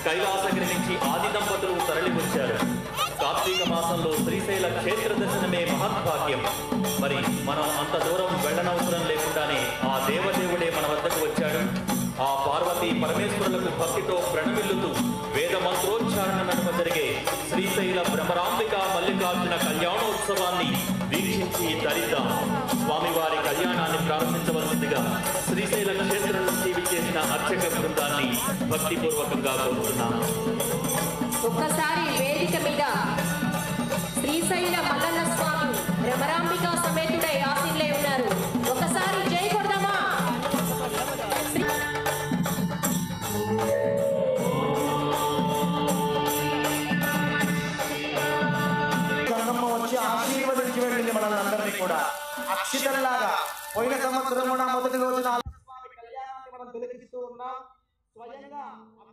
కైలాసగిరి నుంచి ఆది దంపతులు తరలి వచ్చారు కార్తీక మాసంలో శ్రీశైల క్షేత్ర దర్శనమే మహద్భాగ్యం మరి మనం అంత దూరం వెళ్ళనవసరం లేకుండానే ఆ దేవదేవుడే మన వద్దకు వచ్చాడు ఆ పార్వతీ పరమేశ్వరులకు భక్తితో ప్రణమిల్లుతూ వేద మంత్రోచ్చారణ నడుమ జరిగే శ్రీశైల భ్రమరాంబిక మల్లికార్జున కళ్యాణోత్సవాన్ని వీక్షించి ధరిద్దాం స్వామివారి కళ్యాణాన్ని ప్రారంభించవలసిందిగా శ్రీశైల క్షేత్రం నుంచి విచ్చేసిన అర్చక బృందాన్ని భక్తిపూర్వకంగా కోరుతున్నాం ఒక్కసారి వేదిక మీద శ్రీశైల మల్లన్న స్వామి భ్రమరాంబిక సమేతుడై ఆశీనులై ఉన్నారు ఒకసారి జై కొడదామా శ్రీ- గంగమ్మ వచ్చి ఆశీర్వదించి వెళ్ళింది మనల్ని అందరినీ కూడా అక్షితల్లాగా పోయిన సంవత్సరం కూడా మొదటి రోజున స్వామి కళ్యాణాన్ని మనం తిలకిస్తూ ఉన్నాం స్వయంగా